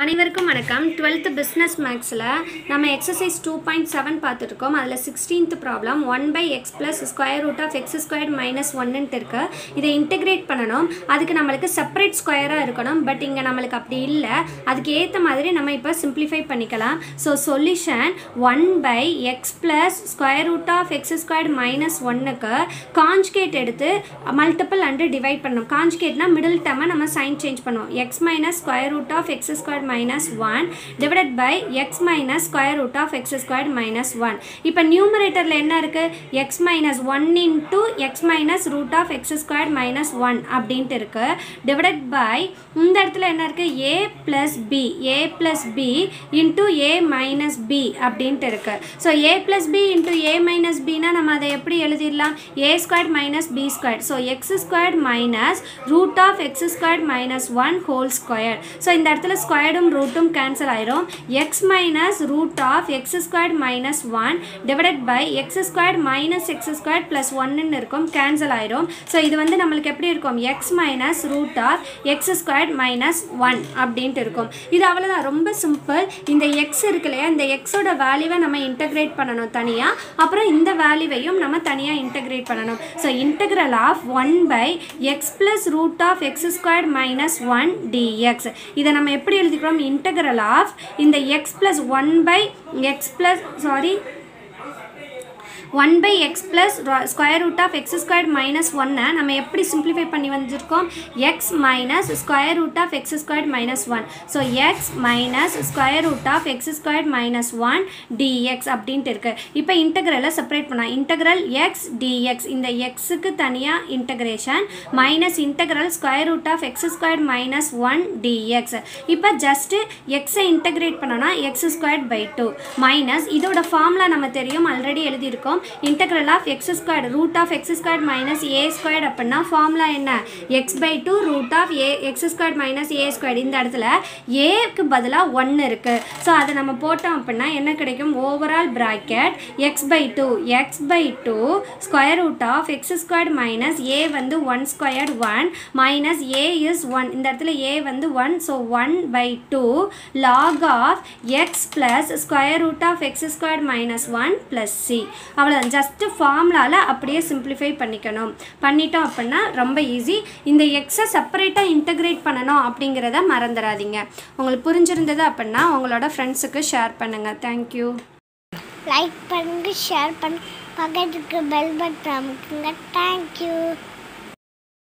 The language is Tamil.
அனைவருக்கும் வணக்கம் டுவெல்த்து பிஸ்னஸ் மேக்ஸில் நம்ம எக்ஸசைஸ் டூ பாயிண்ட் செவன் பார்த்துட்ருக்கோம் அதில் sixteenth problem one by x plus square root of x square minus ஒன்னுட்டு இருக்கு இதை இன்டெகிரேட் பண்ணணும் அதுக்கு நம்மளுக்கு செப்பரேட் ஸ்கொயராக இருக்கணும் பட் இங்கே நம்மளுக்கு அப்படி இல்லை அதுக்கு ஏற்ற மாதிரி நம்ம இப்போ சிம்பிளிஃபை பண்ணிக்கலாம் so solution one by x plus square root of x square minus ஒன்னுக்கு காஞ்சுகேட் எடுத்து மல்டிபிள் அண்டு டிவைட் பண்ணணும் காஞ்சுகேட்னா மிடில் டேர்மை நம்ம சைன் சேஞ்ச் பண்ணுவோம் x minus square root of x square minus one divided by x minus square root of x square minus one இப்போ நியூமரேட்டரில் என்ன இருக்குது x minus one into x minus root of x square minus one அப்படின்ட்டு இருக்குது டிவைடட் பை இந்த இடத்துல என்ன இருக்குது A plus B A plus B into A minus B அப்படின்ட்டு இருக்குது so A plus B into A minus பினா நம்ம அதை எப்படி எழுதிடலாம் A square minus B square so x square minus root of x square minus one whole square so இந்த இடத்துல ஸ்கொயரும் ரூட்டும் கேன்சல் ஆயிரும் x minus root of x square minus one divided by x square minus x square plus ஒன்னு இருக்கும் கேன்சல் ஆயிரும் ஸோ இது வந்து நம்மளுக்கு எப்படி இருக்கும் x minus root of x square minus one அப்படின்ட்டு இருக்கும் இது அவ்வளோதான் ரொம்ப சிம்பிள் இந்த எக்ஸ் இருக்கு இல்லையா இந்த எக்ஸோட வேல்யூவை நம்ம இன்டகிரேட் பண்ணணும் தனியாக அப்புறம் இந்த வேல்யூவையும் நம்ம தனியாக இன்டகிரேட் பண்ணணும் so integral of one by x plus root of x square minus one dx இதை நம்ம எப்படி எழுதிக்கிறோம் இன்டகிரல் ஆஃப் இந்த x plus one by x plus sorry one by x plus square root of x square minus ஒன்னை நம்ம எப்படி சிம்பிளிஃபை பண்ணி வந்திருக்கோம் x minus square root of x square minus one so x minus square root of x square minus one dx அப்படின்ட்டு இருக்குது இப்போ இன்டகிரலை செப்பரேட் பண்ணலாம் இன்டகிரல் எக்ஸ் டிஎக்ஸ் இந்த எக்ஸுக்கு தனியாக integration minus integral square root of x square minus one dx இப்போ ஜஸ்ட்டு எக்ஸை இன்டகிரேட் பண்ணோன்னா x square by two minus இதோட ஃபார்முலா நம்ம தெரியும் ஆல்ரெடி எழுதியிருக்கோம் integral of x square root of x square minus A square அப்படின்னா ஃபார்முலா என்ன x by two root of A x square minus A square இந்த இடத்துல ஏக்கு பதிலாக ஒன்று இருக்குது ஸோ அதை நம்ம போட்டோம் அப்படின்னா என்ன கிடைக்கும் overall bracket x by two x by two square root of x square minus A வந்து one square one minus A is one இந்த இடத்துல ஏ வந்து one so one by two log of x plus square root of x square minus one plus C அவ்வளோதான் ஜஸ்ட்டு ஃபார்முலாவில் அப்படியே சிம்பிளிஃபை பண்ணிக்கணும் பண்ணிட்டோம் அப்படின்னா ரொம்ப ஈஸி இந்த எக்ஸை செப்பரேட்டாக இன்டகிரேட் பண்ணணும் அப்படிங்கிறத மறந்துடாதீங்க உங்களுக்கு புரிஞ்சிருந்தது அப்படின்னா உங்களோட ஃப்ரெண்ட்ஸுக்கு ஷேர் பண்ணுங்கள் தேங்க்யூ லைக் பண்ணுங்க ஷேர் பண்ணுங்க பக்கத்துக்கு பெல் பட்டன் அமுக்குங்க தேங்க்யூ